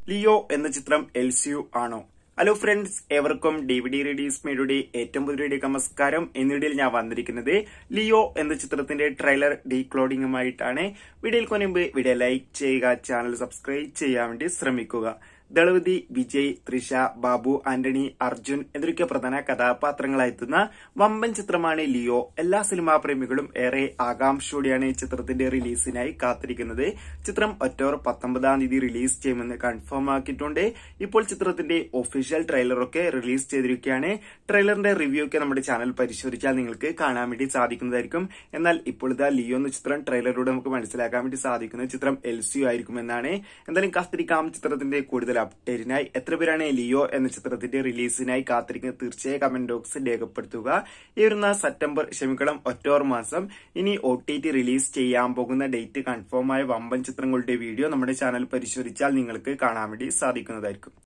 Leo എന്ന ചിത്രം LCU സി യു ആണോ ഹലോ ഫ്രണ്ട്സ് ഏവർക്കും ഡി വി ഡി റീഡീസ് മീഡിയയുടെ ഏറ്റവും പുതിയ നമസ്കാരം എന്നിടയിൽ ഞാൻ വന്നിരിക്കുന്നത് ലിയോ എന്ന ചിത്രത്തിന്റെ ട്രെയിലർ ഡീക്ലോഡിംഗുമായിട്ടാണ് വീഡിയോയിൽ കൊനുമ്പ് വീഡിയോ ലൈക്ക് ചെയ്യുക ചാനൽ സബ്സ്ക്രൈബ് ചെയ്യാൻ വേണ്ടി ശ്രമിക്കുക ദളപതി വിജയ് ത്രിഷ ബാബു ആന്റണി അർജുൻ എന്നൊക്കെ പ്രധാന കഥാപാത്രങ്ങളായെത്തുന്ന വമ്പൻ ചിത്രമാണ് ലിയോ എല്ലാ സിനിമാ പ്രേമികളും ഏറെ ആകാംക്ഷയോടെയാണ് ഈ ചിത്രത്തിന്റെ റിലീസിനായി കാത്തിരിക്കുന്നത് ചിത്രം ഒക്ടോബർ പത്തൊമ്പതാം തീയതി റിലീസ് ചെയ്യുമെന്ന് കൺഫേം ആക്കിയിട്ടുണ്ട് ഇപ്പോൾ ചിത്രത്തിന്റെ ഒഫീഷ്യൽ ട്രെയിലറൊക്കെ റിലീസ് ചെയ്തിരിക്കുകയാണ് ട്രെയിലറിന്റെ റിവ്യൂ ഒക്കെ നമ്മുടെ ചാനൽ പരിശോധിച്ചാൽ നിങ്ങൾക്ക് കാണാൻ വേണ്ടി സാധിക്കുന്നതായിരിക്കും എന്നാൽ ഇപ്പോൾ ഇതാ ലിയോ എന്ന ചിത്രം ട്രെയിലറിലൂടെ നമുക്ക് മനസ്സിലാക്കാൻ വേണ്ടി സാധിക്കുന്ന ചിത്രം എൽ സി ആയിരിക്കും എന്നാണ് എന്തായാലും കാത്തിരിക്കാം ചിത്രത്തിന്റെ കൂടുതൽ അപ്ഡേറ്റിനായി എത്ര പേരാണ് ലിയോ എന്ന ചിത്രത്തിന്റെ റിലീസിനായി കാത്തിരിക്കുന്നത് തീർച്ചയായും കമന്റ് ബോക്സിൽ രേഖപ്പെടുത്തുക ഈ വരുന്ന സെപ്റ്റംബർ ക്ഷമിക്കണം ഒക്ടോബർ മാസം ഇനി ഒ ടി ടി റിലീസ് ചെയ്യാൻ പോകുന്ന ഡേറ്റ് കൺഫേം ആയ വമ്പൻ ചിത്രങ്ങളുടെ വീഡിയോ നമ്മുടെ ചാനൽ പരിശോധിച്ചാൽ നിങ്ങൾക്ക് കാണാൻ വേണ്ടി സാധിക്കുന്നതായിരിക്കും